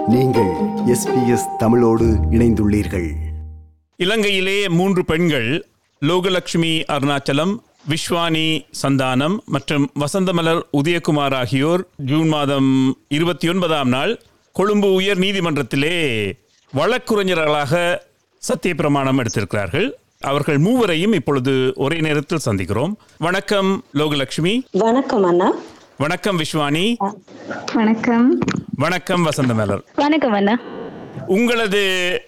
நீங்கள் எஸ்பிஎஸ் தமிழோடு இணைந்துள்ளீர்கள் இலங்கையிலே மூன்று பெண்கள் லோகலட்சுமி அருணாச்சலம் விஸ்வானி சந்தானம் மற்றும் வசந்தமலர் உதயகுமார் ஆகியோர் ஜூன் மாதம் இருபத்தி ஒன்பதாம் நாள் கொழும்பு உயர் நீதிமன்றத்திலே வழக்குரைஞர்களாக சத்திய பிரமாணம் எடுத்திருக்கிறார்கள் அவர்கள் மூவரையும் இப்பொழுது ஒரே நேரத்தில் சந்திக்கிறோம் வணக்கம் லோகலட்சுமி வணக்கம் அண்ணா வணக்கம் விஸ்வானி வணக்கம் வணக்கம் வசந்தமலர் வணக்கம் அண்ணா உங்களது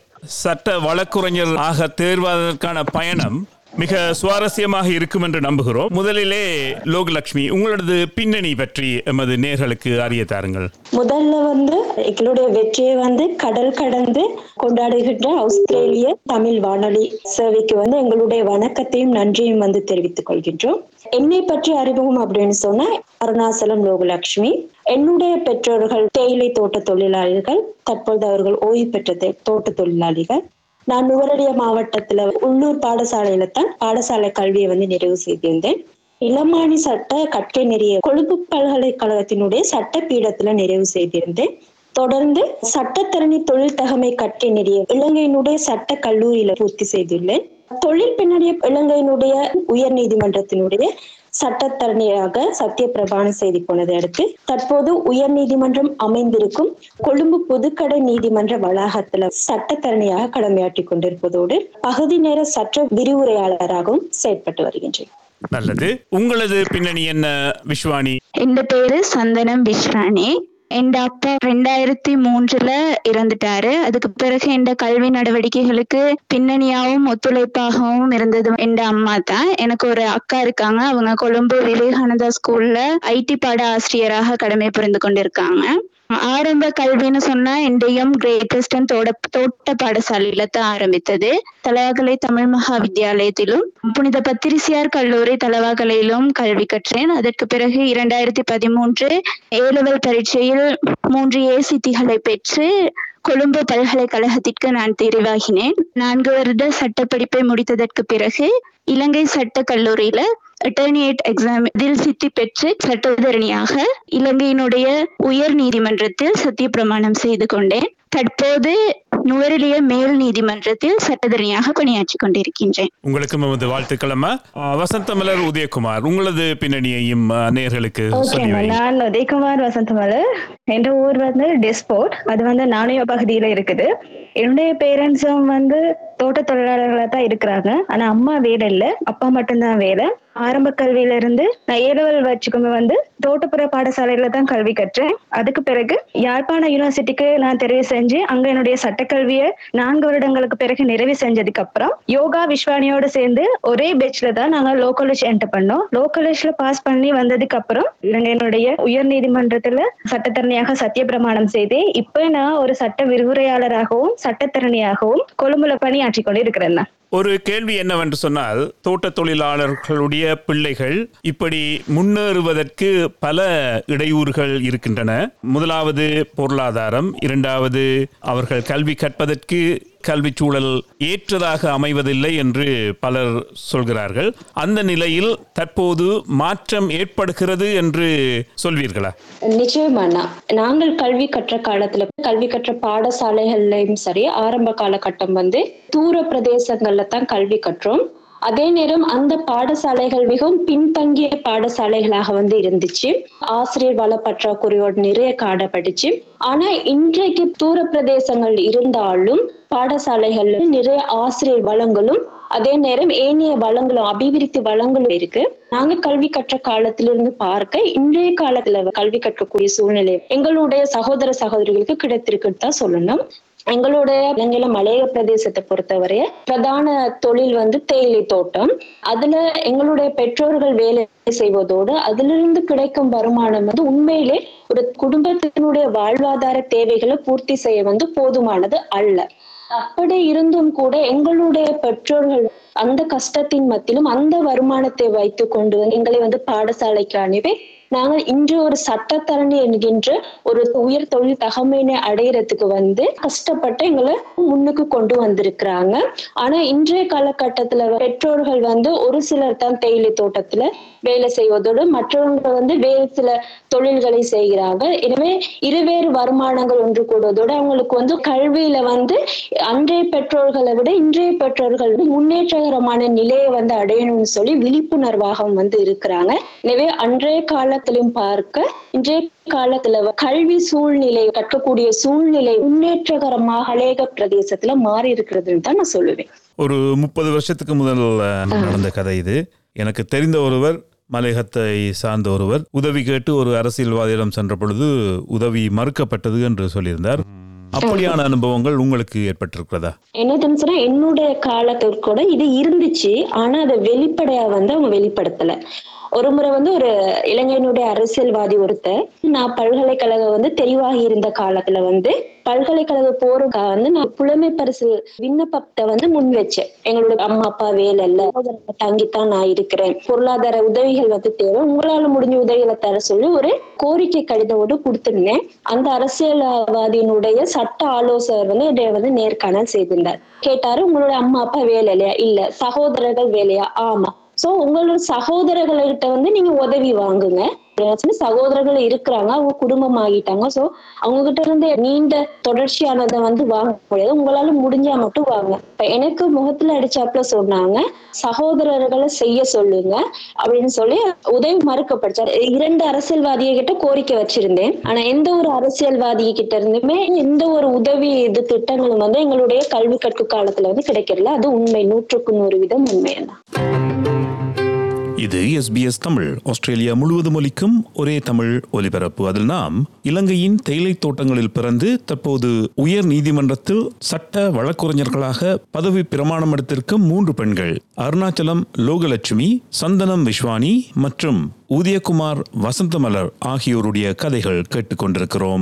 சட்ட வழக்குரைஞர் ஆக தேர்வதற்கான பயணம் மிக சுவாரஸ்யமாக இருக்கும் என்று நம்புகிறோம் முதலிலே லோகலட்சுமி உங்களது பின்னணி பற்றி எமது நேர்களுக்கு அறிய தாருங்கள் முதல்ல வந்து எங்களுடைய வெற்றியை வந்து கடல் கடந்து கொண்டாடுகின்ற ஆஸ்திரேலிய தமிழ் வானொலி சேவைக்கு வந்து எங்களுடைய வணக்கத்தையும் நன்றியும் வந்து தெரிவித்துக் கொள்கின்றோம் என்னை பற்றி அறிமுகம் அப்படின்னு சொன்னா அருணாசலம் லோகலட்சுமி என்னுடைய பெற்றோர்கள் தேயிலை தோட்ட தொழிலாளிகள் தற்பொழுது அவர்கள் ஓய்வு பெற்ற தே- தோட்ட தொழிலாளிகள் நான் நுவரலிய மாவட்டத்துல உள்ளூர் பாடசாலையில தான் பாடசாலை கல்வியை வந்து நிறைவு செய்திருந்தேன் இளமானி சட்ட கற்கை நெறிய கொழும்பு பல்கலைக்கழகத்தினுடைய சட்ட பீடத்துல நிறைவு செய்திருந்தேன் தொடர்ந்து சட்டத்தரணி தொழில் தகமை கற்கை நெறிய இலங்கையினுடைய சட்ட கல்லூரியில பூர்த்தி செய்துள்ளேன் தொழில் பின்னணிய இலங்கையினுடைய உயர் நீதிமன்றத்தினுடைய சட்டத்தரணியாக சத்திய பிரபானம் செய்து போனதை அடுத்து தற்போது உயர் நீதிமன்றம் அமைந்திருக்கும் கொழும்பு புதுக்கடை நீதிமன்ற வளாகத்துல சட்டத்தரணியாக கடமையாற்றி கொண்டிருப்பதோடு பகுதி நேர சட்ட விரிவுரையாளராகவும் செயற்பட்டு வருகின்றேன் நல்லது உங்களது பின்னணி என்ன விஸ்வானி என் பேரு சந்தனம் விஸ்வானி என் அப்பா ரெண்டாயிரத்தி மூன்றுல இறந்துட்டாரு அதுக்கு பிறகு என் கல்வி நடவடிக்கைகளுக்கு பின்னணியாகவும் ஒத்துழைப்பாகவும் இருந்தது என் அம்மா தான் எனக்கு ஒரு அக்கா இருக்காங்க அவங்க கொழும்பு விவேகானந்தா ஸ்கூல்ல ஐடி பாட ஆசிரியராக கடமை புரிந்து கொண்டிருக்காங்க ஆரம்ப கல்வின்னு சொன்னா இன்றையும் கிரேட்டஸ்டன் தோட தோட்ட பாடசாலையில தான் ஆரம்பித்தது தலவாகலை தமிழ் மகா வித்தியாலயத்திலும் புனித பத்திரிசியார் கல்லூரி தலவாகலையிலும் கல்வி கற்றேன் அதற்கு பிறகு இரண்டாயிரத்தி பதிமூன்று ஏலவல் பரீட்சையில் மூன்று ஏ சித்திகளை பெற்று கொழும்பு பல்கலைக்கழகத்திற்கு நான் தெரிவாகினேன் நான்கு வருட சட்டப்படிப்பை முடித்ததற்கு பிறகு இலங்கை சட்ட கல்லூரியில அட்டர்னியேட் எக்ஸாம் இதில் சித்தி பெற்று சட்டத்தரணியாக இலங்கையினுடைய உயர் நீதிமன்றத்தில் சத்திய பிரமாணம் செய்து கொண்டேன் தற்போது நுவரெலிய மேல் நீதிமன்றத்தில் சட்டத்தரணியாக பணியாற்றி கொண்டிருக்கின்றேன் உங்களுக்கு எமது வாழ்த்துக்கள் அம்மா அஹ், வசந்தமலர் உதயகுமார் உங்களது பின்னணியையும் அஹ், நேயர்களுக்கு சொல்லி ஓகேங்க வைங்க நான் உதயகுமார் வசந்தமலர் என்ற ஊர் வந்து டிஸ்போர்ட் அது வந்து நாணய பகுதியில இருக்குது என்னுடைய பேரண்ட்ஸும் வந்து தோட்ட தொழிலாளர்களா தான் இருக்கிறாங்க ஆனா அம்மா வேலை இல்ல அப்பா மட்டும்தான் வேலை ஆரம்ப கல்வியில இருந்து நான் ஏலவல் வச்சுக்கும் வந்து தோட்டப்புற பாடசாலையில தான் கல்வி கற்றேன் அதுக்கு பிறகு யாழ்ப்பாண யூனிவர்சிட்டிக்கு நான் தெரிவு செஞ்சு அங்க என்னுடைய சட்டக்கல்வியை நான்கு வருடங்களுக்கு பிறகு நிறைவு செஞ்சதுக்கு அப்புறம் யோகா விஸ்வானியோட சேர்ந்து ஒரே பெச்ல தான் நாங்க லோ காலேஜ் என்டர் பண்ணோம் லோ காலேஜ்ல பாஸ் பண்ணி வந்ததுக்கு அப்புறம் இலங்கையினுடைய உயர் நீதிமன்றத்துல சட்டத்தரணியாக சத்திய பிரமாணம் செய்து இப்ப நான் ஒரு சட்ட விரிவுரையாளராகவும் சட்டத்தரணியாகவும் கொழும்புல பணியாற்றி கொண்டு இருக்கிறேன் ஒரு கேள்வி என்னவென்று சொன்னால் தோட்ட தொழிலாளர்களுடைய பிள்ளைகள் இப்படி முன்னேறுவதற்கு பல இடையூறுகள் இருக்கின்றன முதலாவது பொருளாதாரம் இரண்டாவது அவர்கள் கல்வி கற்பதற்கு கல்வி சூழல் ஏற்றதாக அமைவதில்லை என்று பலர் சொல்கிறார்கள் அந்த நிலையில் தற்போது மாற்றம் ஏற்படுகிறது என்று சொல்வீர்களா நிச்சயமா அண்ணா நாங்கள் கல்வி கற்ற காலத்துல கல்வி கற்ற பாடசாலைகள்லயும் சரி ஆரம்ப காலகட்டம் வந்து தூர பிரதேசங்கள்ல தான் கல்வி கற்றோம் அதே நேரம் அந்த பாடசாலைகள் மிகவும் பின்தங்கிய பாடசாலைகளாக வந்து இருந்துச்சு ஆசிரியர் வள பற்றாக்குறையோடு நிறைய காணப்பட்டுச்சு ஆனா இன்றைக்கு தூர பிரதேசங்கள் இருந்தாலும் பாடசாலைகள்ல நிறைய ஆசிரியர் வளங்களும் அதே நேரம் ஏனைய வளங்களும் அபிவிருத்தி வளங்களும் இருக்கு நாங்க கல்வி கற்ற காலத்திலிருந்து பார்க்க இன்றைய காலத்துல கல்வி கற்கக்கூடிய சூழ்நிலை எங்களுடைய சகோதர சகோதரிகளுக்கு கிடைத்திருக்குன்னு தான் சொல்லணும் எங்களுடைய இலங்கையில மலையக பிரதேசத்தை பொறுத்தவரைய பிரதான தொழில் வந்து தேயிலை தோட்டம் அதுல எங்களுடைய பெற்றோர்கள் வேலை செய்வதோடு அதிலிருந்து கிடைக்கும் வருமானம் வந்து உண்மையிலே ஒரு குடும்பத்தினுடைய வாழ்வாதார தேவைகளை பூர்த்தி செய்ய வந்து போதுமானது அல்ல அப்படி இருந்தும் கூட எங்களுடைய பெற்றோர்கள் அந்த கஷ்டத்தின் மத்தியிலும் அந்த வருமானத்தை வைத்துக் கொண்டு வந்து எங்களை வந்து பாடசாலைக்கு அனுப்பி நாங்கள் இன்று ஒரு சட்டத்தரணி என்கின்ற ஒரு உயர் தொழில் தகமையினை அடையிறதுக்கு வந்து கஷ்டப்பட்டு எங்களை முன்னுக்கு கொண்டு வந்திருக்கிறாங்க ஆனா இன்றைய காலகட்டத்துல பெற்றோர்கள் வந்து ஒரு சிலர் தான் தேயிலை தோட்டத்துல வேலை செய்வதோடு மற்றவங்க வந்து வேறு சில தொழில்களை செய்கிறாங்க எனவே இருவேறு வருமானங்கள் ஒன்று கூடுவதோடு அவங்களுக்கு வந்து கல்வியில வந்து அன்றைய பெற்றோர்களை விட இன்றைய பெற்றோர்கள் வந்து முன்னேற்றகரமான நிலையை வந்து அடையணும்னு சொல்லி விழிப்புணர்வாக வந்து இருக்கிறாங்க எனவே அன்றைய காலத்திலும் பார்க்க இன்றைய காலத்துல கல்வி சூழ்நிலை கற்கக்கூடிய சூழ்நிலை முன்னேற்றகரமாக அலேக பிரதேசத்துல மாறி இருக்கிறதுன்னு தான் நான் சொல்லுவேன் ஒரு முப்பது வருஷத்துக்கு முதல் அஹ், நடந்த கதை இது எனக்கு தெரிந்த ஒருவர் மலையகத்தை சார்ந்த ஒருவர் உதவி கேட்டு ஒரு அரசியல்வாதியிடம் சென்ற பொழுது உதவி மறுக்கப்பட்டது என்று சொல்லியிருந்தார் அப்படியான அனுபவங்கள் உங்களுக்கு ஏற்பட்டிருக்கிறதா என்னதுன்னு சொன்னா என்னுடைய காலத்துக்கு கூட இது இருந்துச்சு ஆனா அதை வெளிப்படையா வந்து அவங்க வெளிப்படுத்தல ஒரு முறை வந்து ஒரு இலங்கையினுடைய அரசியல்வாதி ஒருத்தர் நான் பல்கலைக்கழகம் வந்து தெளிவாகி இருந்த காலத்துல வந்து பல்கலைக்கழக போறதுக்காக வந்து நான் புலமை பரிசு விண்ணப்பத்தை வந்து முன் வச்சேன் எங்களோட அம்மா அப்பா வேலை இல்ல தங்கித்தான் நான் இருக்கிறேன் பொருளாதார உதவிகள் வந்து தேவை உங்களால முடிஞ்ச உதவிகளை தர சொல்லி ஒரு கோரிக்கை கடிதமோடு கொடுத்திருந்தேன் அந்த அரசியல்வாதியினுடைய சட்ட ஆலோசகர் வந்து என்னைய வந்து நேர்காணல் செய்திருந்தார் கேட்டாரு உங்களோட அம்மா அப்பா வேலை இல்லையா இல்ல சகோதரர்கள் வேலையா ஆமா சோ உங்களோட சகோதரர்கள்கிட்ட வந்து நீங்க உதவி வாங்குங்க சொல்லி சகோதரர்கள் இருக்கிறாங்க அவங்க குடும்பம் ஆகிட்டாங்க சோ அவங்க கிட்ட இருந்து நீண்ட தொடர்ச்சியானதை வந்து வாங்க முடியாது உங்களால முடிஞ்சா மட்டும் வாங்க இப்ப எனக்கு முகத்துல அடிச்சாப்புல சொன்னாங்க சகோதரர்களை செய்ய சொல்லுங்க அப்படின்னு சொல்லி உதவி மறுக்கப்படுச்சார் இரண்டு அரசியல்வாதிய கிட்ட கோரிக்கை வச்சிருந்தேன் ஆனா எந்த ஒரு அரசியல்வாதி கிட்ட இருந்துமே எந்த ஒரு உதவி இது திட்டங்களும் வந்து எங்களுடைய கல்வி கற்கும் காலத்துல வந்து கிடைக்கல அது உண்மை நூற்றுக்கு நூறு வீதம் உண்மையதான் இது எஸ்பிஎஸ் தமிழ் ஆஸ்திரேலியா முழுவதும் ஒலிக்கும் ஒரே தமிழ் ஒலிபரப்பு அதில் நாம் இலங்கையின் தேயிலை தோட்டங்களில் பிறந்து தற்போது உயர் நீதிமன்றத்தில் சட்ட வழக்குரைஞர்களாக பதவி பிரமாணம் எடுத்திருக்கும் மூன்று பெண்கள் அருணாச்சலம் லோகலட்சுமி சந்தனம் விஸ்வானி மற்றும் உதயகுமார் வசந்தமலர் ஆகியோருடைய கதைகள் கேட்டுக்கொண்டிருக்கிறோம்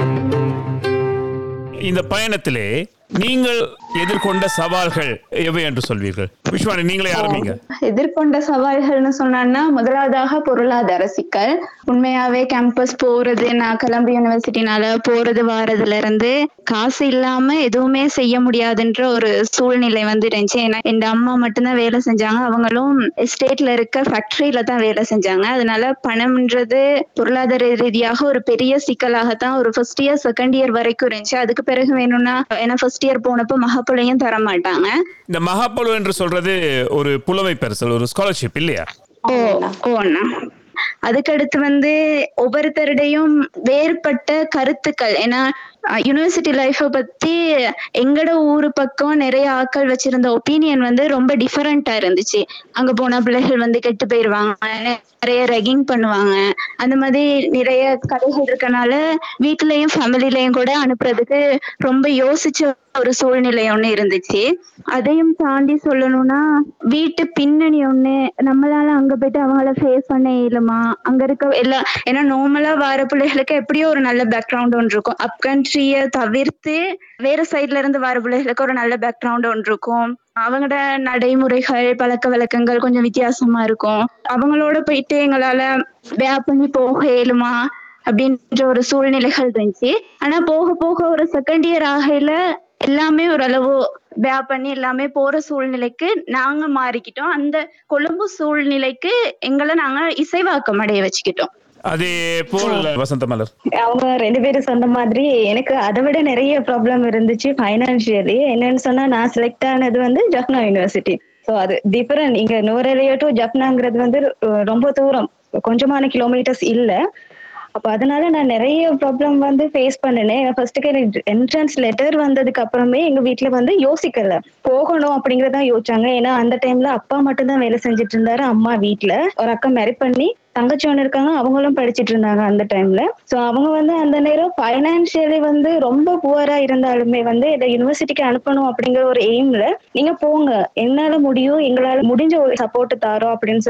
இந்த பயணத்திலே நீங்கள் எதிர்கொண்ட சவால்கள் எவை என்று சொல்வீர்கள் விஸ்வானி நீங்களே ஆரம்பிங்க எதிர்கொண்ட சவால்கள்னு சொன்னான்னா முதலாவதாக பொருளாதார சிக்கல் உண்மையாவே கேம்பஸ் போறது நான் கிளம்பி யூனிவர்சிட்டினால போறது வாரதுல இருந்து காசு இல்லாம எதுவுமே செய்ய முடியாதுன்ற ஒரு சூழ்நிலை வந்து இருந்துச்சு ஏன்னா என் அம்மா மட்டும்தான் வேலை செஞ்சாங்க அவங்களும் எஸ்டேட்ல இருக்க ஃபேக்டரியில தான் வேலை செஞ்சாங்க அதனால பணம்ன்றது பொருளாதார ரீதியாக ஒரு பெரிய சிக்கலாகத்தான் ஒரு ஃபர்ஸ்ட் இயர் செகண்ட் இயர் வரைக்கும் இருந்துச்சு அதுக்கு பிறகு வேணும்னா ஏன்னா ஃபர்ஸ்ட் இயர் போனப்போ மகப்பழையும் தர மாட்டாங்க இந்த மகாபலு என்று சொல்றது ஒரு புலமை பரிசல் ஒரு ஸ்காலர்ஷிப் இல்லையா ஓ ஓ அண்ணா அதுக்கடுத்து வந்து ஒவ்வொருத்தருடையும் வேறுபட்ட கருத்துக்கள் ஏன்னா யூனிவர்சிட்டி லைஃப பத்தி எங்கட ஊரு பக்கம் நிறைய ஆட்கள் வச்சிருந்த ஒப்பீனியன் வந்து ரொம்ப டிஃபரெண்டா இருந்துச்சு அங்க போனா பிள்ளைகள் வந்து கெட்டு போயிருவாங்க நிறைய ரெகிங் பண்ணுவாங்க அந்த மாதிரி நிறைய கதைகள் இருக்கனால வீட்லயும் ஃபேமிலிலயும் கூட அனுப்புறதுக்கு ரொம்ப யோசிச்ச ஒரு சூழ்நிலை ஒண்ணு இருந்துச்சு அதையும் தாண்டி சொல்லணும்னா வீட்டு பின்னணி ஒண்ணு நம்மளால அங்க போயிட்டு அவங்கள ஃபேஸ் பண்ண இயலுமா அங்க இருக்க எல்லா ஏன்னா நார்மலா வர பிள்ளைகளுக்கு எப்படியோ ஒரு நல்ல பேக்ரவுண்ட் ஒன்று இருக்கும் அப் கண்ட்ரிய தவிர்த்து வேற சைட்ல இருந்து வர பிள்ளைகளுக்கு ஒரு நல்ல பேக்ரவுண்ட் ஒன்று இருக்கும் அவங்களோட நடைமுறைகள் பழக்க வழக்கங்கள் கொஞ்சம் வித்தியாசமா இருக்கும் அவங்களோட போயிட்டு எங்களால வே பண்ணி போக இயலுமா அப்படின்ற ஒரு சூழ்நிலைகள் இருந்துச்சு ஆனா போக போக ஒரு செகண்ட் இயர் ஆகையில எல்லாமே ஓரளவு பே பண்ணி எல்லாமே போற சூழ்நிலைக்கு நாங்க மாறிக்கிட்டோம் அந்த கொழும்பு சூழ்நிலைக்கு எங்களை நாங்க இசைவாக்கம் அடைய வச்சுக்கிட்டோம் அதே போல் வசந்த மலர் அவங்க ரெண்டு பேரும் சொன்ன மாதிரி எனக்கு அதை விட நிறைய ப்ராப்ளம் இருந்துச்சு ஃபைனான்சியலி என்னன்னு சொன்னா நான் செலக்ட் ஆனது வந்து ஜப்னா யூனிவர்சிட்டி ஸோ அது டிஃபரெண்ட் இங்க நூரலியோ டு ஜப்னாங்கிறது வந்து அஹ், ரொம்ப தூரம் கொஞ்சமான கிலோமீட்டர்ஸ் இல்ல அப்ப அதனால நான் நிறைய ப்ராப்ளம் வந்து ஃபேஸ் பண்ணினேன் ஃபர்ஸ்ட்டுக்கு எனக்கு என்ட்ரன்ஸ் லெட்டர் வந்ததுக்கு அப்புறமே எங்க வீட்ல வந்து யோசிக்கல போகணும் அப்படிங்கறத யோசிச்சாங்க ஏன்னா அந்த டைம்ல அப்பா மட்டும் தான் வேலை செஞ்சுட்டு இருந்தாரு அம்மா வீட்ல ஒரு அக்கா மேரி பண்ணி தங்கச்சி ஒண்ணு இருக்காங்க அவங்களும் படிச்சிட்டு இருந்தாங்க அந்த டைம்ல சோ அவங்க வந்து அந்த நேரம் ஃபைனான்சியலி வந்து ரொம்ப புவரா இருந்தாலுமே வந்து இதை யூனிவர்சிட்டிக்கு அனுப்பணும் அப்படிங்கிற ஒரு எய்ம்ல நீங்க போங்க என்னால முடியும் எங்களால முடிஞ்ச ஒரு சப்போர்ட் தாரோம் அப்படின்னு சொல்லி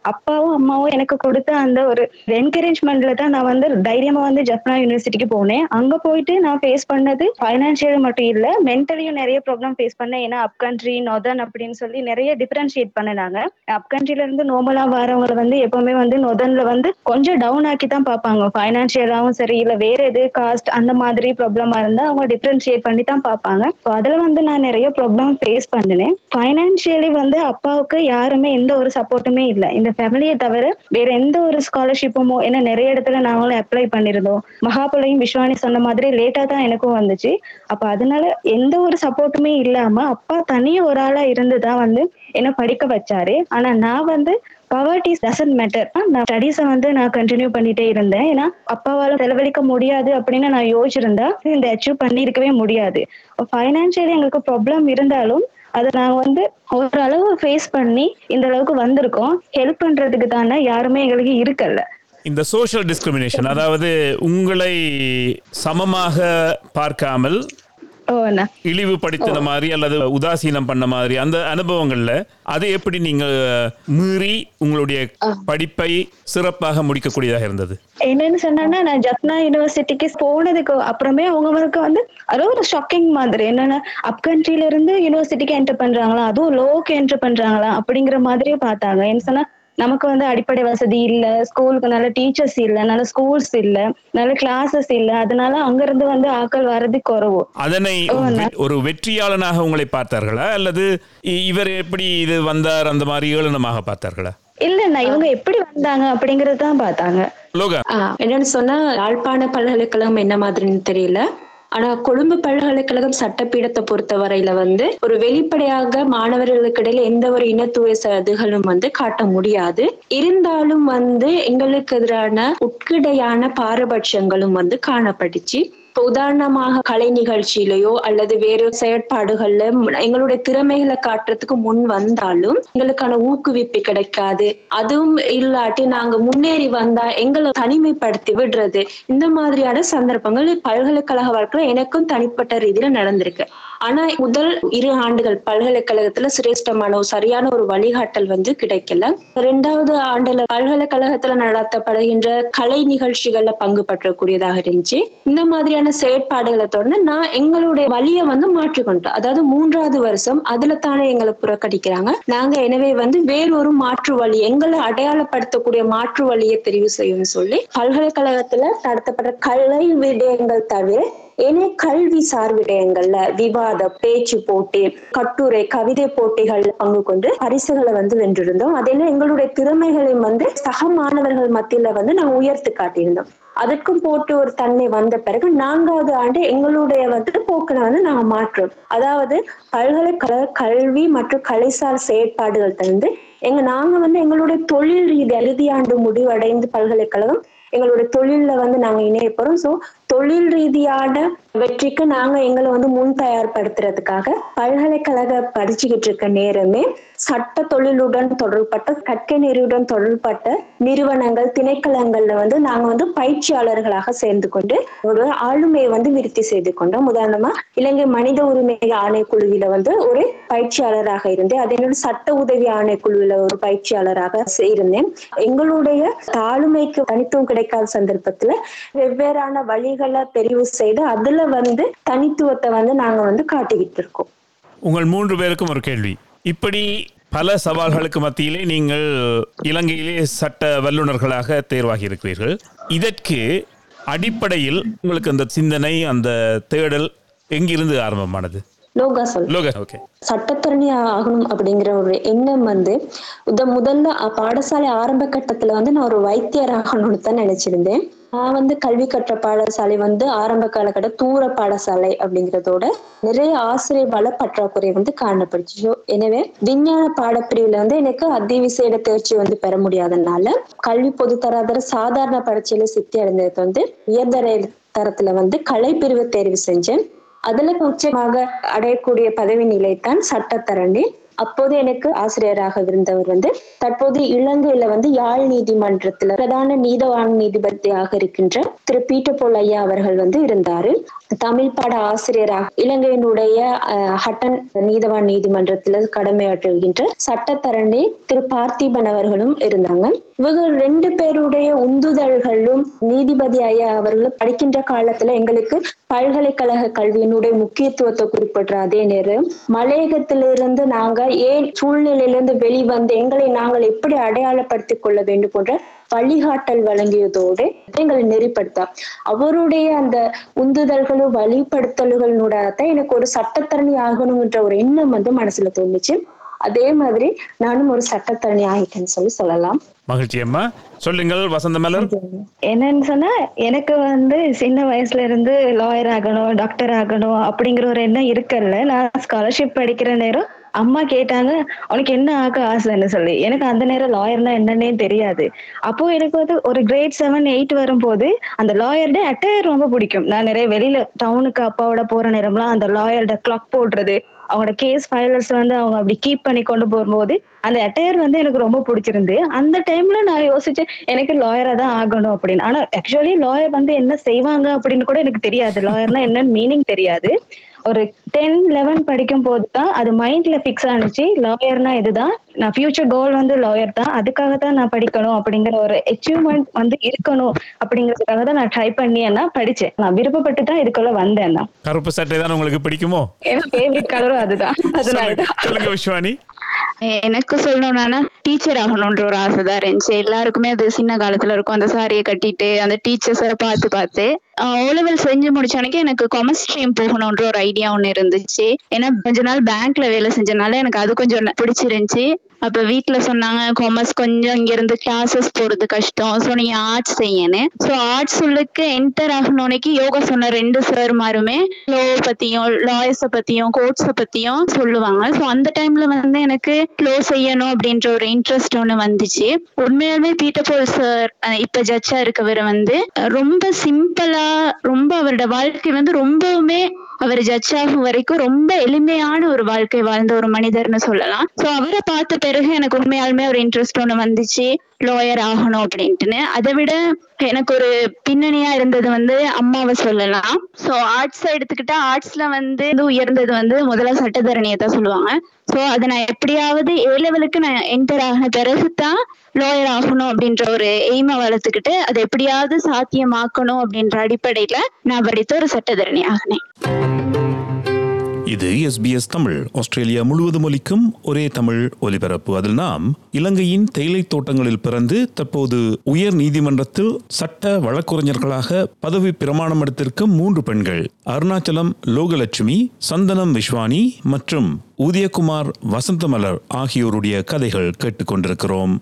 அப்பாவும் அம்மாவும் எனக்கு கொடுத்த அந்த ஒரு என்கரேஜ்மெண்ட்ல தான் நான் வந்து தைரியமா வந்து ஜப்னா யூனிவர்சிட்டிக்கு போனேன் அங்க போயிட்டு நான் ஃபேஸ் பண்ணது ஃபைனான்சியல் மட்டும் இல்ல மென்டலியும் நிறைய ப்ராப்ளம் ஃபேஸ் பண்ணேன் ஏன்னா அப் கண்ட்ரி நொதர்ன் அப்படின்னு சொல்லி நிறைய டிஃபரன்ஷியேட் பண்ணினாங்க அப் கண்ட்ரில இருந்து நோமலா வரவங்களை வந்து எப்பவுமே வந்து நொதர்ன்ல வந்து கொஞ்சம் டவுன் ஆக்கி தான் பார்ப்பாங்க ஃபைனான்சியலாவும் சரி இல்ல வேற எது காஸ்ட் அந்த மாதிரி ப்ராப்ளமா இருந்தா அவங்க டிஃபரன்ஷியேட் பண்ணி தான் பார்ப்பாங்க ஸோ அதுல வந்து நான் நிறைய ப்ராப்ளம் ஃபேஸ் பண்ணினேன் ஃபைனான்சியலி வந்து அப்பாவுக்கு யாருமே எந்த ஒரு சப்போர்ட்டுமே இல்லை இந்த ஃபேமிலியை தவிர வேற எந்த ஒரு ஸ்காலர்ஷிப்புமோ ஏன்னா நிறைய இடத்துல நாங்களும் அப்ளை பண்ணிருந்தோம் மகாபலையும் விஸ்வானி சொன்ன மாதிரி லேட்டா தான் எனக்கும் வந்துச்சு அப்ப அதனால எந்த ஒரு சப்போர்ட்டுமே இல்லாம அப்பா தனியா ஒரு ஆளா இருந்து தான் வந்து என்ன படிக்க வச்சாரு ஆனா நான் வந்து பவர்ட்டி டசன்ட் மேட்டர் நான் ஸ்டடீஸை வந்து நான் கண்டினியூ பண்ணிட்டே இருந்தேன் ஏன்னா அப்பாவால செலவழிக்க முடியாது அப்படின்னு நான் யோசிச்சிருந்தா இந்த அச்சீவ் பண்ணியிருக்கவே முடியாது ஃபைனான்சியலி எங்களுக்கு ப்ராப்ளம் இருந்தாலும் அதை நாங்க வந்து ஓரளவு ஃபேஸ் பண்ணி இந்த அளவுக்கு வந்திருக்கோம் ஹெல்ப் பண்றதுக்கு தானே யாருமே எங்களுக்கு இருக்கல இந்த சோஷியல் டிஸ்கிரிமினேஷன் அதாவது உங்களை சமமாக பார்க்காமல் ஓ அண்ணா இழிவுபடுத்தின மாதிரி அல்லது உதாசீனம் பண்ண மாதிரி அந்த அனுபவங்கள்ல அதை எப்படி நீங்க மீறி உங்களுடைய படிப்பை சிறப்பாக முடிக்கக்கூடியதாக இருந்தது என்னன்னு சொன்னா நான் ஜப்னா யூனிவர்சிட்டிக்கு போனதுக்கு அப்புறமே அவங்களுக்கு வந்து அது ஒரு ஷாக்கிங் மாதிரி என்னன்னா அப் கண்ட்ரில இருந்து யூனிவர்சிட்டிக்கு என்டர் பண்றாங்களா அதுவும் லோக்கு என்டர் பண்றாங்களா அப்படிங்கிற மாதிரியே பார்த்தாங்க என்ன சொன்னா நமக்கு வந்து அடிப்படை வசதி இல்ல ஸ்கூலுக்கு நல்ல டீச்சர்ஸ் இல்ல நல்ல ஸ்கூல்ஸ் இல்ல நல்ல கிளாஸஸ் இல்ல அதனால அங்க இருந்து வந்து ஆட்கள் வர்றது குறவு அதனை வெ- ஒரு வெற்றியாளனாக உங்களை பார்த்தார்களா அல்லது இ- இவர் எப்படி இது வந்தார் அந்த மாதிரி ஏளனமாக பார்த்தார்களா இல்லண்ணா இவங்க எப்படி வந்தாங்க அப்படிங்கறது தான் பார்த்தாங்க லோகா ஆ, என்னன்னு சொன்னா யாழ்ப்பாண பல்கலைக்கழகம் என்ன மாதிரின்னு தெரியல ஆனா கொழும்பு பல்கலைக்கழகம் சட்டப்பீடத்தை பொறுத்த வரையில வந்து ஒரு வெளிப்படையாக மாணவர்களுக்கு இடையில எந்த ஒரு இனத்துவ சதுகளும் வந்து காட்ட முடியாது இருந்தாலும் வந்து எங்களுக்கு எதிரான உட்கிடையான பாரபட்சங்களும் வந்து காணப்பட்டுச்சு இப்போ உதாரணமாக கலை நிகழ்ச்சியிலயோ அல்லது வேறு செயற்பாடுகள்ல ம், எங்களுடைய திறமைகளை காட்டுறதுக்கு முன் வந்தாலும் எங்களுக்கான ஊக்குவிப்பு கிடைக்காது அதுவும் இல்லாட்டி நாங்க முன்னேறி வந்தா எங்களை தனிமைப்படுத்தி விடுறது இந்த மாதிரியான சந்தர்ப்பங்கள் பல்கலைக்கழக வாழ்க்கையில எனக்கும் தனிப்பட்ட ரீதியில நடந்திருக்கு ஆனா முதல் இரு ஆண்டுகள் பல்கலைக்கழகத்துல சிரேஷ்டமான ஒரு சரியான ஒரு வழிகாட்டல் வந்து கிடைக்கல ரெண்டாவது ஆண்டுல பல்கலைக்கழகத்துல நடத்தப்படுகின்ற கலை நிகழ்ச்சிகள்ல பங்கு பற்றக்கூடியதாக இருந்துச்சு இந்த மாதிரியான செயற்பாடுகளை தொடர்ந்து நான் எங்களுடைய வழியை வந்து மாற்றிக்கொண்டோம் அதாவது மூன்றாவது வருஷம் அதுல தானே எங்களை புறக்கணிக்கிறாங்க நாங்க எனவே வந்து வேறொரு மாற்று வழி எங்களை அடையாளப்படுத்தக்கூடிய மாற்று வழியை தெரிவு செய்யணும்னு சொல்லி பல்கலைக்கழகத்துல நடத்தப்பட்ட கலை விடயங்கள் தவிர ஏனைய கல்வி சார் விடயங்கள்ல விவாத பேச்சு போட்டி கட்டுரை கவிதை போட்டிகள் பங்கு கொண்டு பரிசுகளை வந்து வென்றிருந்தோம் அதெல்லாம் எங்களுடைய திறமைகளையும் வந்து சக மாணவர்கள் மத்தியில வந்து நாங்க உயர்த்து காட்டியிருந்தோம் அதற்கும் போட்டு ஒரு தன்மை வந்த பிறகு நான்காவது ஆண்டு எங்களுடைய வந்து போக்கினை வந்து நாங்க மாற்றோம் அதாவது பல்கலைக்கழக கல்வி மற்றும் கலைசார் செயற்பாடுகள் தந்து எங்க நாங்க வந்து எங்களுடைய தொழில் ரீதி இறுதியாண்டு முடிவடைந்து பல்கலைக்கழகம் எங்களுடைய தொழில்ல வந்து நாங்க இணைய போறோம் சோ தொழில் ரீதியான வெற்றிக்கு நாங்க எங்களை வந்து முன் தயார்படுத்துறதுக்காக பல்கலைக்கழக படிச்சுக்கிட்டு இருக்க நேரமே சட்ட தொழிலுடன் தொடர்பட்ட கற்கை நெறியுடன் தொடர்பட்ட நிறுவனங்கள் திணைக்களங்கள்ல வந்து நாங்க வந்து பயிற்சியாளர்களாக சேர்ந்து கொண்டு ஒரு ஆளுமையை வந்து விருத்தி செய்து கொண்டோம் உதாரணமா இலங்கை மனித உரிமை ஆணைக்குழுவில வந்து ஒரு பயிற்சியாளராக இருந்தேன் அதே மாதிரி சட்ட உதவி ஆணைக்குழுவில ஒரு பயிற்சியாளராக இருந்தேன் எங்களுடைய தாளுமைக்கு தனித்துவம் கிடைக்காத சந்தர்ப்பத்துல வெவ்வேறான வழிகளை தெரிவு செய்து அதுல வந்து தனித்துவத்தை வந்து நாங்க வந்து காட்டிக்கிட்டு இருக்கோம் உங்கள் மூன்று பேருக்கும் ஒரு கேள்வி இப்படி பல சவால்களுக்கு மத்தியிலே நீங்கள் இலங்கையிலே சட்ட வல்லுநர்களாக தேர்வாகி இருக்கிறீர்கள் இதற்கு அடிப்படையில் உங்களுக்கு அந்த சிந்தனை அந்த தேடல் எங்கிருந்து ஆரம்பமானது லோகா சொல் லோக ஓகே சட்டத்தரணி ஆகணும் அப்படிங்கிற ஒரு எண்ணம் வந்து உத முதல்ல அ- பாடசாலை ஆரம்ப கட்டத்துல வந்து நான் ஒரு வைத்தியர் ஆகணும்னு தான் நினைச்சிருந்தேன் நான் வந்து கல்வி கற்ற பாடசாலை வந்து ஆரம்ப காலகட்ட தூர பாடசாலை அப்படிங்கிறதோட நிறைய ஆசிரியர் பல பற்றாக்குறை வந்து காணப்படுச்சு So, எனவே விஞ்ஞான பாடப்பிரிவுல வந்து எனக்கு அதிவிசேட தேர்ச்சி வந்து பெற முடியாதனால கல்வி பொதுத்தராதர சாதாரண பரீட்சையில சித்தி அடைந்தது வந்து உயர்தர தரத்துல வந்து கலை பிரிவு தேர்வு செஞ்சேன் அதுல உச்சமாக அடையக்கூடிய பதவி நிலைத்தான் சட்டத்தரணி அப்போது எனக்கு ஆசிரியராக இருந்தவர் வந்து தற்போது இலங்கையில வந்து யாழ் நீதிமன்றத்துல பிரதான நீதவான் நீதிபதியாக இருக்கின்ற திரு பீட்டர் போல் ஐயா அவர்கள் வந்து இருந்தாரு தமிழ் பாட ஆசிரியராக இலங்கையினுடைய அஹ், ஹட்டன் நீதவான் நீதிமன்றத்தில் கடமையாற்றுகின்ற சட்டத்தரணி திரு பார்த்திபன் அவர்களும் இருந்தாங்க இவங்க ரெண்டு பேருடைய உந்துதல்களும் நீதிபதி ஐயா அவர்களும் படிக்கின்ற காலத்துல எங்களுக்கு பல்கலைக்கழக கல்வியினுடைய முக்கியத்துவத்தை குறிப்பிடுற அதே நேரம் மலையகத்திலிருந்து நாங்க ஏன் சூழ்நிலையிலிருந்து வெளிவந்து எங்களை நாங்கள் எப்படி அடையாளப்படுத்திக் கொள்ள வேண்டும் போன்ற வழிகாட்டல் வழங்கியதோடு எங்களை நெறிப்படுத்தா அவருடைய அந்த உந்துதல்களும் வழிப்படுத்தல்களோட தான் எனக்கு ஒரு சட்டத்தரணி ஆகணும்ன்ற ஒரு எண்ணம் வந்து மனசுல தோணுச்சு அதே மாதிரி நானும் ஒரு சட்டத்தரணி ஆகிட்டேன்னு சொல்லி சொல்லலாம் மகிழ்ச்சி அம்மா சொல்லுங்கள் வசந்த மலர் என்னன்னு சொன்னா எனக்கு வந்து சின்ன வயசுல இருந்து லாயர் ஆகணும் டாக்டர் ஆகணும் அப்படிங்கிற ஒரு எண்ணம் இருக்கல்ல நான் ஸ்காலர்ஷிப் படிக்கிற நேரம் அம்மா கேட்டாங்க உனக்கு என்ன ஆக ஆசைன்னு சொல்லி எனக்கு அந்த நேரம் லாயர்னா என்னன்னே தெரியாது அப்போ எனக்கு வந்து ஒரு கிரேட் செவன் எயிட் வரும்போது அந்த லாயர்ட அட்டையர் ரொம்ப பிடிக்கும் நான் நிறைய வெளியில டவுனுக்கு அப்பாவோட போற நேரம்லாம் அந்த லாயர்ட கிளாக் போடுறது அவங்களோட கேஸ் ஃபைலர்ஸ் வந்து அவங்க அப்படி கீப் பண்ணி கொண்டு போகும்போது அந்த அட்டையர் வந்து எனக்கு ரொம்ப பிடிச்சிருந்து அந்த டைம்ல நான் யோசிச்சேன் எனக்கு லாயரா தான் ஆகணும் அப்படின்னு ஆனா ஆக்சுவலி லாயர் வந்து என்ன செய்வாங்க அப்படின்னு கூட எனக்கு தெரியாது லாயர்னா என்னன்னு மீனிங் தெரியாது ஒரு டென் லெவன் படிக்கும் போது தான் அது மைண்ட்ல ஃபிக்ஸ் ஆனிச்சு லாயர்னா இதுதான் நான் ஃபியூச்சர் கோல் வந்து லாயர் தான் அதுக்காக தான் நான் படிக்கணும் அப்படிங்கிற ஒரு அச்சீவ்மெண்ட் வந்து இருக்கணும் அப்படிங்கறதுக்காக தான் நான் ட்ரை பண்ணி என்ன படிச்சேன் நான் விருப்பப்பட்டு தான் இதுக்குள்ள வந்தேன் தான் கருப்பு சட்டை தான் உங்களுக்கு பிடிக்குமோ என் ஃபேவரட் கலரும் அதுதான் அதனால சொல்லுங்க தான் சொல்லுங்க விஸ்வானி எனக்கு சொல்லணும்னா டீச்சர் ஆகணும்ன்ற ஒரு ஆசை தான் இருந்துச்சு எல்லாருக்குமே அது சின்ன காலத்துல இருக்கும் அந்த சாரியை கட்டிட்டு அந்த டீச்சர்ஸை பார்த்து பார்த்து ஓலெவல் செஞ்சு முடிச்சானக்கு எனக்கு காமர்ஸ் ஸ்ட்ரீம் போகணுன்ற ஒரு ஐடியா ஒன்று இருந்துச்சு ஏன்னா கொஞ்ச நாள் பேங்க்ல வேலை செஞ்சனால எனக்கு அது கொஞ்சம் பிடிச்சிருந்துச்சு அப்ப வீட்ல சொன்னாங்க காமர்ஸ் கொஞ்சம் இங்க இருந்து கிளாஸஸ் போறது கஷ்டம் ஸோ நீங்க ஆர்ட்ஸ் செய்யணும் ஸோ ஆர்ட்ஸ் உள்ளுக்கு என்டர் ஆகணும்னைக்கு யோகா சொன்ன ரெண்டு சார் மாருமே லோ பத்தியும் லாயர்ஸ பத்தியும் கோட்ஸ பத்தியும் சொல்லுவாங்க ஸோ அந்த டைம்ல வந்து எனக்கு லோ செய்யணும் அப்படின்ற ஒரு இன்ட்ரெஸ்ட் ஒன்று வந்துச்சு உண்மையாலுமே பீட்டர் போல் சார் இப்ப ஜட்ஜா இருக்கவர் வந்து அஹ், ரொம்ப சிம்பிளா ரொம்ப அவரோட வாழ்க்கை வந்து ரொம்பவுமே அவர் ஜட்ஜ் ஆகும் வரைக்கும் ரொம்ப எளிமையான ஒரு வாழ்க்கை வாழ்ந்த ஒரு மனிதர்னு சொல்லலாம் சோ அவரை பார்த்த பிறகு எனக்கு உண்மையாலுமே ஒரு இன்ட்ரெஸ்ட் ஒண்ணு வந்துச்சு லாயர் ஆகணும் அப்படின்ட்டுன்னு அதை விட எனக்கு ஒரு பின்னணியா இருந்தது வந்து அம்மாவை சொல்லலாம் சோ ஆர்ட்ஸ் எடுத்துக்கிட்டா ஆர்ட்ஸ்ல வந்து இது உயர்ந்தது வந்து முதல்ல சட்டத்தரணியை தான் சொல்லுவாங்க சோ அதை நான் எப்படியாவது ஏ லெவலுக்கு நான் என்டர் ஆகின பிறகு தான் லாயர் ஆகணும் அப்படின்ற ஒரு எய்மை வளர்த்துக்கிட்டு அதை எப்படியாவது சாத்தியமாக்கணும் அப்படின்ற அடிப்படையில நான் படித்த ஒரு சட்டத்தரணி ஆகினேன் இது எஸ்பிஎஸ் தமிழ் ஆஸ்திரேலியா முழுவதும் ஒலிக்கும் ஒரே தமிழ் ஒலிபரப்பு அதில் நாம் இலங்கையின் தேயிலை தோட்டங்களில் பிறந்து தற்போது உயர் நீதிமன்றத்தில் சட்ட வழக்குரைஞர்களாக பதவி பிரமாணம் எடுத்திருக்கும் மூன்று பெண்கள் அருணாச்சலம் லோகலட்சுமி சந்தனம் விஸ்வானி மற்றும் உதயகுமார் வசந்தமலர் ஆகியோருடைய கதைகள் கேட்டுக்கொண்டிருக்கிறோம்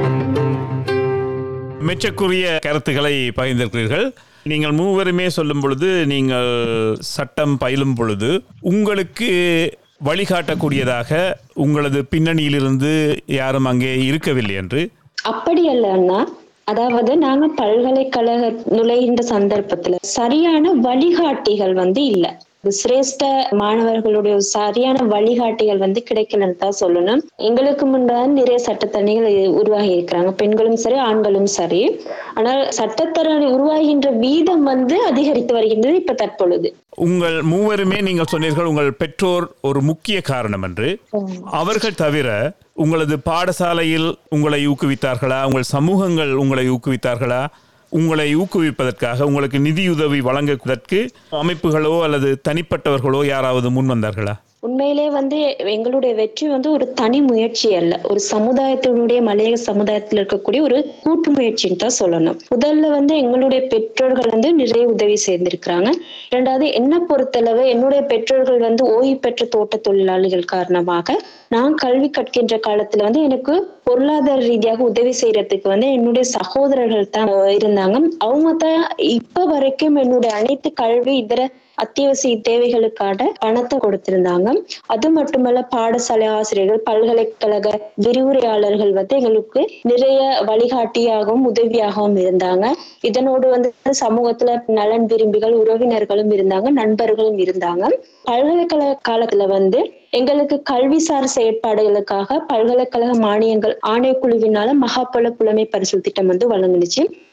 மெச்சக்குரிய கருத்துக்களை பகிர்ந்திருக்கிறீர்கள் நீங்கள் மூவருமே சொல்லும் பொழுது நீங்கள் சட்டம் பயிலும் பொழுது உங்களுக்கு வழிகாட்டக்கூடியதாக உங்களது பின்னணியிலிருந்து யாரும் அங்கே இருக்கவில்லை என்று அப்படி அல்ல அண்ணா அதாவது நாங்க பல்கலைக்கழக நுழைகின்ற சந்தர்ப்பத்துல சரியான வழிகாட்டிகள் வந்து இல்ல சிரேஷ்ட மாணவர்களுடைய ஒரு சரியான வழிகாட்டிகள் வந்து கிடைக்கலன்னு தான் சொல்லணும் எங்களுக்கு முன்னாடி நிறைய சட்டத்தரணிகள் உருவாகி இருக்கிறாங்க பெண்களும் சரி ஆண்களும் சரி ஆனால் சட்டத்தரணி உருவாகின்ற வீதம் வந்து அதிகரித்து வருகின்றது இப்ப தற்பொழுது உங்கள் மூவருமே நீங்கள் சொன்னீர்கள் உங்கள் பெற்றோர் ஒரு முக்கிய காரணம் என்று அவர்கள் தவிர உங்களது பாடசாலையில் உங்களை ஊக்குவித்தார்களா உங்கள் சமூகங்கள் உங்களை ஊக்குவித்தார்களா உங்களை ஊக்குவிப்பதற்காக உங்களுக்கு நிதியுதவி வழங்குவதற்கு அமைப்புகளோ அல்லது தனிப்பட்டவர்களோ யாராவது முன் வந்தார்களா உண்மையிலே வந்து எங்களுடைய வெற்றி வந்து ஒரு தனி முயற்சி அல்ல ஒரு சமுதாயத்தினுடைய மலையக சமுதாயத்தில் இருக்கக்கூடிய ஒரு கூட்டு முயற்சின்னு தான் சொல்லணும் முதல்ல வந்து எங்களுடைய பெற்றோர்கள் வந்து நிறைய உதவி செய்திருக்கிறாங்க இரண்டாவது என்ன பொறுத்தளவு என்னுடைய பெற்றோர்கள் வந்து ஓய்வு பெற்ற தோட்ட தொழிலாளிகள் காரணமாக நான் கல்வி கற்கின்ற காலத்துல வந்து எனக்கு பொருளாதார ரீதியாக உதவி செய்யறதுக்கு வந்து என்னுடைய சகோதரர்கள் தான் இருந்தாங்க அவங்க தான் இப்ப வரைக்கும் என்னுடைய அனைத்து கல்வி இதர அத்தியாவசிய தேவைகளுக்கான பணத்தை கொடுத்திருந்தாங்க அது மட்டுமல்ல பாடசாலை ஆசிரியர்கள் பல்கலைக்கழக விரிவுரையாளர்கள் வந்து எங்களுக்கு நிறைய வழிகாட்டியாகவும் உதவியாகவும் இருந்தாங்க இதனோடு வந்து சமூகத்துல நலன் விரும்பிகள் உறவினர்களும் இருந்தாங்க நண்பர்களும் இருந்தாங்க பல்கலைக்கழக காலத்துல வந்து எங்களுக்கு கல்விசார் செயற்பாடுகளுக்காக பல்கலைக்கழக மானியங்கள் ஆணைக்குழுவினால மகாபல புலமை பரிசு திட்டம் வந்து வழங்குனுச்சு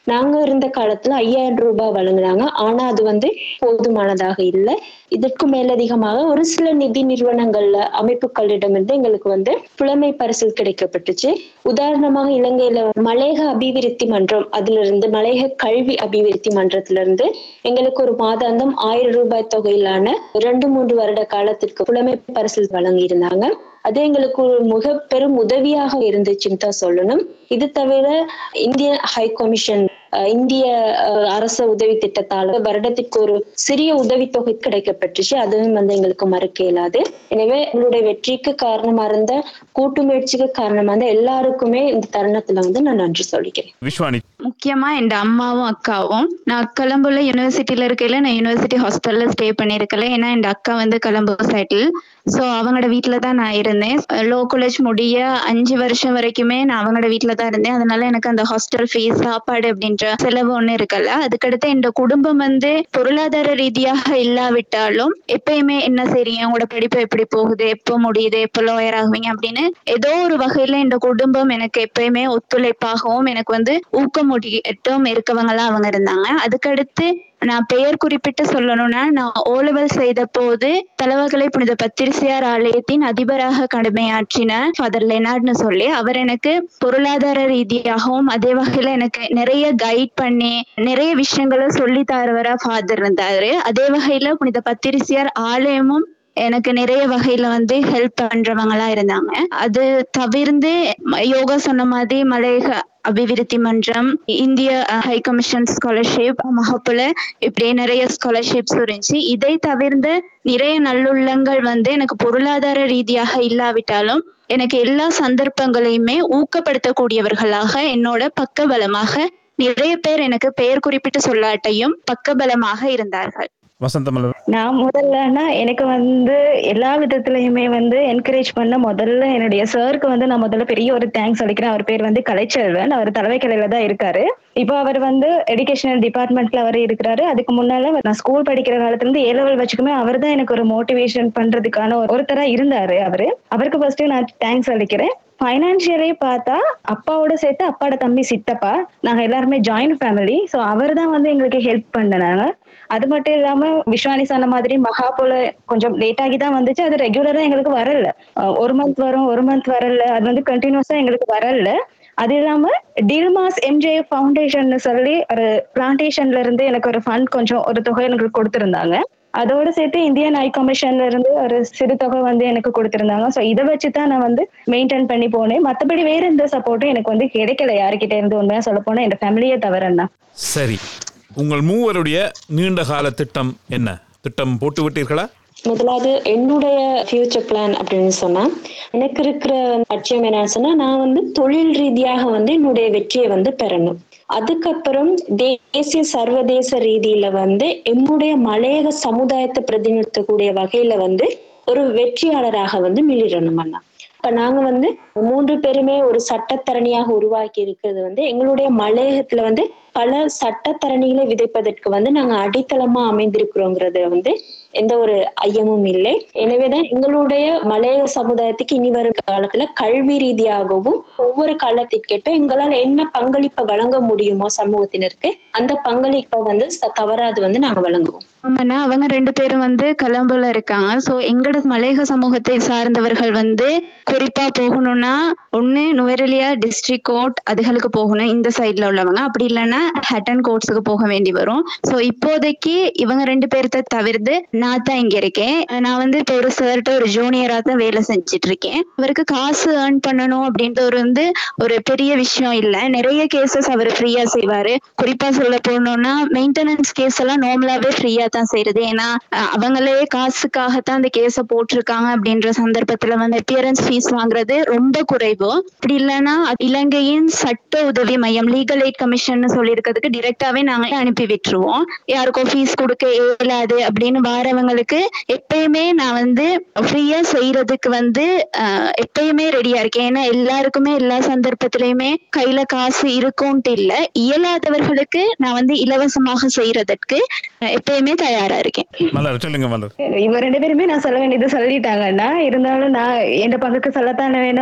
நாங்க இருந்த காலத்துல ஐயாயிரம் ரூபாய் வழங்குனாங்க ஆனா அது வந்து போதுமானதாக இல்லை இதற்கு மேலதிகமாக ஒரு சில நிதி நிறுவனங்கள்ல அமைப்புகளிடமிருந்து எங்களுக்கு வந்து புலமை பரிசில் கிடைக்கப்பட்டுச்சு உதாரணமாக இலங்கையில மலேக அபிவிருத்தி மன்றம் அதுல இருந்து மலேக கல்வி அபிவிருத்தி மன்றத்துல இருந்து எங்களுக்கு ஒரு மாதாந்தம் ஆயிரம் ரூபாய் தொகையிலான இரண்டு மூன்று வருட காலத்திற்கு புலமை பரிசில் வழங்கி இருந்தாங்க அது எங்களுக்கு ஒரு மிக பெரும் உதவியாக இருந்துச்சுன்னு தான் சொல்லணும் இது தவிர இந்திய ஹை கமிஷன் அஹ், இந்திய அஹ், அரச உதவி திட்டத்தால வருடத்திற்கு ஒரு சிறிய உதவித்தொகை கிடைக்கப்பட்டுச்சு அதுவும் வந்து எங்களுக்கு மறுக்க இயலாது எனவே எங்களுடைய வெற்றிக்கு காரணமா இருந்த கூட்டு முயற்சிக்கு காரணமா இருந்த எல்லாருக்குமே இந்த தருணத்துல வந்து நான் நன்றி சொல்லிக்கிறேன் விஸ்வானி முக்கியமா என் அம்மாவும் அக்காவும் நான் கொலம்புல யூனிவர்சிட்டியில இருக்கையில நான் யூனிவர்சிட்டி ஹாஸ்டல்ல ஸ்டே பண்ணியிருக்கல ஏன்னா என் அக்கா வந்து கொலம்போ சைட்டில் ஸோ அவங்களோட வீட்டில தான் நான் இருந்தேன் லோ காலேஜ் முடிய அஞ்சு வருஷம் வரைக்குமே நான் அவங்களோட வீட்டில தான் இருந்தேன் அதனால எனக்கு அந்த ஹாஸ்டல் ஃபீஸ் சாப்பாடு அப்படின்ற செலவு ஒன்றும் இருக்கல அதுக்கடுத்து என் குடும்பம் வந்து பொருளாதார ரீதியாக இல்லாவிட்டாலும் எப்பயுமே என்ன செய்றீங்க உங்களோட படிப்பு எப்படி போகுது எப்போ முடியுது எப்போ லாயர் ஆகுவீங்க அப்படின்னு ஏதோ ஒரு வகையில இந்த குடும்பம் எனக்கு எப்பயுமே ஒத்துழைப்பாகவும் எனக்கு வந்து ஊக்கமூட்டிட்டும் இருக்கவங்களா அவங்க இருந்தாங்க அதுக்கடுத்து நான் பெயர் குறிப்பிட்டு சொல்லணும்னா நான் ஓலவல் செய்த போது தலவகலை புனித பத்திரிசியார் ஆலயத்தின் அதிபராக கடமையாற்றின ஃபாதர் லெனார்ட்னு சொல்லி அவர் எனக்கு பொருளாதார ரீதியாகவும் அதே வகையில எனக்கு நிறைய கைட் பண்ணி நிறைய விஷயங்களை சொல்லி தரவரா ஃபாதர் இருந்தாரு அதே வகையில புனித பத்திரிசியார் ஆலயமும் எனக்கு நிறைய வகையில வந்து ஹெல்ப் பண்றவங்களா இருந்தாங்க அது தவிர்ந்து ம- யோகா சொன்ன மாதிரி மலையக அபிவிருத்தி மன்றம் இந்திய ஹை கமிஷன் ஸ்காலர்ஷிப் மகப்புல இப்படி நிறைய ஸ்காலர்ஷிப்ஸ் இருந்துச்சு இதை தவிர்ந்து நிறைய நல்லுள்ளங்கள் வந்து எனக்கு பொருளாதார ரீதியாக இல்லாவிட்டாலும் எனக்கு எல்லா சந்தர்ப்பங்களையுமே ஊக்கப்படுத்தக்கூடியவர்களாக என்னோட பக்கபலமாக நிறைய பேர் எனக்கு பெயர் குறிப்பிட்டு சொல்லாட்டையும் பக்கபலமாக இருந்தார்கள் வசந்தமலர் நான் முதல்லனா எனக்கு வந்து எல்லா விதத்துலயுமே வந்து என்கரேஜ் பண்ண முதல்ல என்னுடைய சாருக்கு வந்து நான் முதல்ல பெரிய ஒரு தேங்க்ஸ் அளிக்கிறேன் அவர் பேர் வந்து கலைச்செல்வன் அவர் தலைவைக்கலையில தான் இருக்காரு இப்போ அவர் வந்து எஜுகேஷனல் டிபார்ட்மெண்ட்ல அவர் இருக்கிறாரு அதுக்கு முன்னால நான் ஸ்கூல் படிக்கிற காலத்துல இருந்து ஏ லெவல் வச்சுக்குமே அவர் தான் எனக்கு ஒரு மோட்டிவேஷன் பண்றதுக்கான ஒரு- ஒருத்தரா இருந்தாரு அவரு அவருக்கு ஃபர்ஸ்ட் நான் தேங்க்ஸ் அளிக்கிறேன் ஃபைனான்சியலே பார்த்தா அப்பாவோட சேர்த்து அப்பாவோட தம்பி சித்தப்பா நாங்க எல்லாருமே ஜாயிண்ட் ஃபேமிலி ஸோ அவர் தான் வந்து எங்களுக்கு ஹெல்ப் பண்ணனாங்க அது மட்டும் இல்லாம விஸ்வானி சொன்ன மாதிரி மகா போல கொஞ்சம் லேட் ஆகி தான் வந்துச்சு அது ரெகுலரா எங்களுக்கு வரல அஹ் ஒரு மந்த் வரும் ஒரு மந்த் வரல அது வந்து கண்டினியூஸா எங்களுக்கு வரல அது இல்லாம டில்மாஸ் எம்ஜே ஃபவுண்டேஷன் சொல்லி ஒரு பிளான்டேஷன்ல இருந்து எனக்கு ஒரு ஃபண்ட் கொஞ்சம் ஒரு தொகை எனக்கு கொடுத்திருந்தாங்க அதோட சேர்த்து இந்தியன் ஐ கமிஷன்ல இருந்து ஒரு சிறு தொகை வந்து எனக்கு கொடுத்திருந்தாங்க ஸோ இதை வச்சு தான் நான் வந்து மெயின்டைன் பண்ணி போனேன் மத்தபடி வேற எந்த சப்போர்ட்டும் எனக்கு வந்து கிடைக்கல யாருக்கிட்ட இருந்து உண்மையா சொல்ல போனா என் ஃபேமிலியே தவிரன்னா சரி உங்கள் மூவருடைய நீண்ட கால திட்டம் என்ன திட்டம் போட்டு விட்டீர்களா முதலாவது என்னுடைய ஃபியூச்சர் பிளான் அப்படின்னு சொன்னா எனக்கு இருக்கிற லட்சியம் என்னன்னு சொன்னா நான் வந்து தொழில் ரீதியாக வந்து என்னுடைய வெற்றியை வந்து பெறணும் அதுக்கப்புறம் தேசிய சர்வதேச ரீதியில வந்து என்னுடைய மலையக சமுதாயத்தை பிரதிநிதித்தக்கூடிய வகையில வந்து ஒரு வெற்றியாளராக வந்து மிளிரணும் அண்ணா இப்ப நாங்க வந்து மூன்று பேருமே ஒரு சட்டத்தரணியாக உருவாக்கி இருக்கிறது வந்து எங்களுடைய மலையகத்துல வந்து பல சட்டத்தரணிகளை விதைப்பதற்கு வந்து நாங்க அடித்தளமா அமைந்திருக்கிறோங்கிறது வந்து எந்த ஒரு ஐயமும் இல்லை எனவேதான் எங்களுடைய மலையக சமுதாயத்துக்கு இனி வரும் காலத்துல கல்வி ரீதியாகவும் ஒவ்வொரு காலத்திற்கேற்ப எங்களால் என்ன பங்களிப்பை வழங்க முடியுமோ சமூகத்தினருக்கு அந்த பங்களிப்பை வந்து ச- தவறாது வந்து நாங்க வழங்குவோம் ஆமாண்ணா அவங்க ரெண்டு பேரும் வந்து கொலம்போல இருக்காங்க சோ எங்களோட மலையக சமூகத்தை சார்ந்தவர்கள் வந்து குறிப்பா போகணும்னா ஒண்ணு நுவரெலியா டிஸ்ட்ரிக்ட் கோர்ட் அதுகளுக்கு போகணும் இந்த சைட்ல உள்ளவங்க அப்படி இல்லைன்னா ஹட்டன் கோர்ட்ஸுக்கு போக வேண்டி வரும் சோ இப்போதைக்கு இவங்க ரெண்டு பேர்த்த தவிர்த்து நான் தான் இங்க இருக்கேன் நான் வந்து இப்போ ஒரு சார்ட்ட ஒரு ஜூனியரா தான் வேலை செஞ்சுட்டு இருக்கேன் அவருக்கு காசு ஏர்ன் பண்ணணும் அப்படின்ற ஒரு வந்து ஒரு பெரிய விஷயம் இல்ல நிறைய கேசஸ் அவர் ஃப்ரீயா செய்வாரு குறிப்பா சொல்ல போனோம்னா மெயின்டெனன்ஸ் கேஸ் எல்லாம் நார்மலாவே ஃப்ரீயா தான் செய்யறது ஏன்னா அஹ், அவங்களே காசுக்காகத்தான் அந்த கேஸ போட்டிருக்காங்க அப்படின்ற சந்தர்ப்பத்துல வந்து அப்பியரன்ஸ் ஃபீஸ் வாங்குறது ரொம்ப குறைவு அப்படி இல்லைன்னா இலங்கையின் சட்ட உதவி மையம் லீகல் எய்ட் கமிஷன் சொல்லி இருக்கிறதுக்கு டிரெக்டாவே நாங்க அனுப்பி விட்டுருவோம் யாருக்கும் ஃபீஸ் கொடுக்க இயலாது அப்படின்னு வாரவங்களுக்கு எப்பயுமே நான் வந்து ஃப்ரீயா செய்யறதுக்கு வந்து அஹ், எப்பயுமே ரெடியா இருக்கேன் ஏன்னா எல்லாருக்குமே எல்லா சந்தர்ப்பத்திலயுமே கையில காசு இருக்கும்ட்டு இல்ல இயலாதவர்களுக்கு நான் வந்து இலவசமாக செய்யறதற்கு அஹ், எப்பயுமே தயாரா இருக்கேன் மலர் சொல்லுங்க மலர் இவங்க ரெண்டு பேருமே நான் சொல்ல வேண்டியது சொல்லிட்டாங்கன்னா இருந்தாலும் நான் என் பங்குக்கு சொல்லத்தானே வேணும்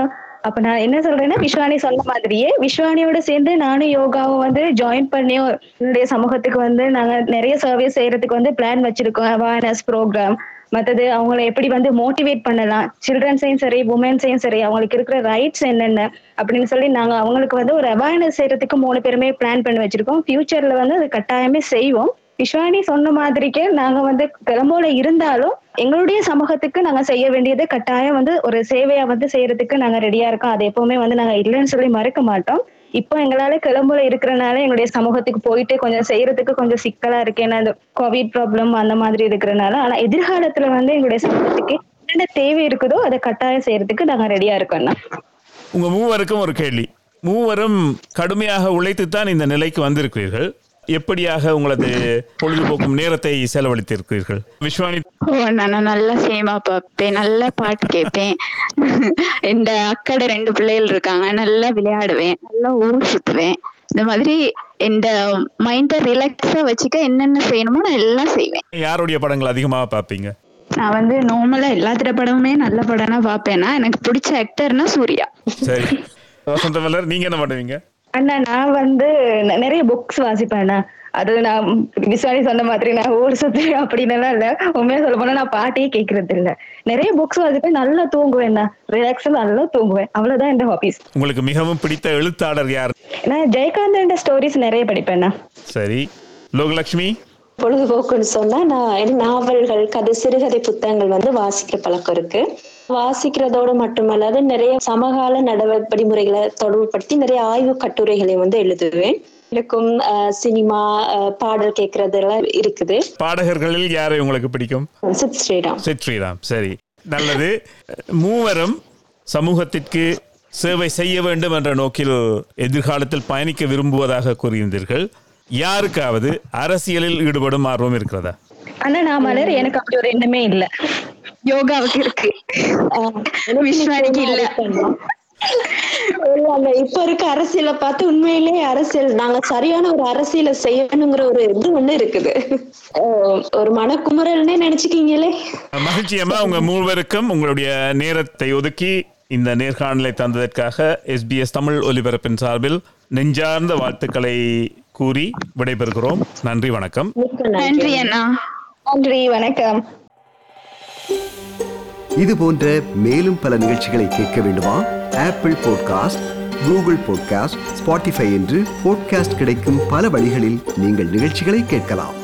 அப்ப நான் என்ன சொல்றேன்னா விஸ்வானி சொன்ன மாதிரியே விஸ்வானியோட சேர்ந்து நானும் யோகாவும் வந்து ஜாயின் பண்ணி என்னுடைய சமூகத்துக்கு வந்து நாங்க நிறைய சர்வீஸ் செய்யறதுக்கு வந்து பிளான் வச்சிருக்கோம் அவேர்னஸ் ப்ரோக்ராம் மத்தது அவங்கள எப்படி வந்து மோட்டிவேட் பண்ணலாம் சில்ட்ரன்ஸையும் சரி உமன்ஸையும் சரி அவங்களுக்கு இருக்கிற ரைட்ஸ் என்னென்ன அப்படின்னு சொல்லி நாங்க அவங்களுக்கு வந்து ஒரு அவேர்னஸ் செய்யறதுக்கு மூணு பேருமே பிளான் பண்ணி வச்சிருக்கோம் ஃபியூச்சர்ல வந்து அது கட்டாயமே செய்வோம் விஸ்வானி சொன்ன மாதிரிக்கே நாங்க வந்து கிளம்போல இருந்தாலும் எங்களுடைய சமூகத்துக்கு நாங்க செய்ய வேண்டியது கட்டாயம் வந்து ஒரு சேவையா வந்து செய்யறதுக்கு நாங்க ரெடியா இருக்கோம் அது எப்பவுமே வந்து நாங்க இல்லைன்னு சொல்லி மறுக்க மாட்டோம் இப்போ எங்களால கிளம்புல இருக்கிறனால எங்களுடைய சமூகத்துக்கு போயிட்டு கொஞ்சம் செய்யறதுக்கு கொஞ்சம் சிக்கலா இருக்கு ஏன்னா இந்த கோவிட் ப்ராப்ளம் அந்த மாதிரி இருக்கிறனால ஆனா எதிர்காலத்துல வந்து எங்களுடைய சமூகத்துக்கு என்ன தேவை இருக்குதோ அதை கட்டாயம் செய்யறதுக்கு நாங்க ரெடியா இருக்கோம்னா உங்க மூவருக்கும் ஒரு கேள்வி மூவரும் கடுமையாக உழைத்துத்தான் இந்த நிலைக்கு வந்திருக்கிறீர்கள் எப்படியாக உங்களது பொழுதுபோக்கும் நேரத்தை செலவழித்திருக்கிறீர்கள் விஸ்வானி ஓ நான் நல்லா சினிமா பார்ப்பேன் நல்லா பாட்டு கேட்பேன் எந்த அக்கட ரெண்டு பிள்ளைகள் இருக்காங்க நல்லா விளையாடுவேன் நல்லா ஊர் சுத்துவேன் இந்த மாதிரி இந்த மைண்டை ரிலாக்ஸா வச்சுக்க என்னென்ன செய்யணுமோ நான் எல்லாம் செய்வேன் யாருடைய படங்கள் அதிகமாக பார்ப்பீங்க நான் வந்து நார்மலா எல்லா திரைப்படமுமே நல்ல படம்னா பார்ப்பேன்னா எனக்கு பிடிச்ச ஆக்டர்னா சூர்யா சரி வசந்த மலர் நீங்க என்ன பண்ணுவீங்க அண்ணா நான் வந்து ந- நிறைய புக்ஸ் வாசிப்பேன் அண்ணா அது நான் விஸ்வானி சொன்ன மாதிரி நான் ஊர் சுத்து அப்படின்னு எல்லாம் இல்ல உண்மையா சொல்ல போனா நான் பாட்டே கேட்கறது இல்ல நிறைய புக்ஸ் வாசிப்பேன் நல்லா தூங்குவேன் ரிலாக்ஸா நல்லா தூங்குவேன் அவ்வளவுதான் என் ஹாபிஸ் உங்களுக்கு மிகவும் பிடித்த எழுத்தாளர் யார் நான் ஜெயகாந்தன் ஸ்டோரிஸ் நிறைய படிப்பேன் சரி லோகலட்சுமி பொழுதுபோக்குன்னு சொன்னா நான் எனக்கு நாவல்கள் கதை சிறுகதை புத்தகங்கள் வந்து வாசிக்கிற பழக்கம் இருக்கு வாசிக்கிறதோட மட்டுமல்லாது நிறைய சமகால நடவடிமுறைகளை தொடர்புபடுத்தி நிறைய ஆய்வு கட்டுரைகளை வந்து எழுதுவேன் எனக்கும் அஹ், சினிமா அஹ், பாடல் கேட்கறது எல்லாம் இருக்குது பாடகர்களில் யாரை உங்களுக்கு பிடிக்கும் சித் ஸ்ரீராம் சித் ஸ்ரீராம் சரி நல்லது மூவரும் சமூகத்திற்கு சேவை செய்ய வேண்டும் என்ற நோக்கில் எதிர்காலத்தில் பயணிக்க விரும்புவதாக கூறியிருந்தீர்கள் யாருக்காவது அரசியலில் ஈடுபடும் ஆர்வம் இருக்கிறதா ஆனா நான் மலர் எனக்கு அப்படி ஒரு எண்ணமே இல்ல யோகாவுக்கு இருக்கு அஹ், எனக்கு விஸ்வானிக்கு இல்ல. இல்ல, இப்ப இருக்க அரசியலை பார்த்து உண்மையிலேயே அரசியல் நாங்க சரியான ஒரு அரசியலை செய்யணுங்கிற ஒரு இது ஒண்ணு இருக்குது அஹ், ஒரு மனக்குமுறல்னே நினைச்சுக்கீங்களே மகிழ்ச்சியம்மா உங்க மூவருக்கும் உங்களுடைய நேரத்தை ஒதுக்கி இந்த நேர்காணலை தந்ததற்காக எஸ்பிஎஸ் தமிழ் ஒலிபரப்பின் சார்பில் நெஞ்சார்ந்த வாழ்த்துக்களை கூறி விடைபெறுகிறோம் நன்றி வணக்கம் மிக்க நன்றி நன்றி அண்ணா நன்றி வணக்கம் இது போன்ற மேலும் பல நிகழ்ச்சிகளை கேட்க வேண்டுமா Apple podcast Google podcast Spotify என்று பாட்காஸ்ட் கிடைக்கும் பல வழிகளில் நீங்கள் நிகழ்ச்சிகளை கேட்கலாம்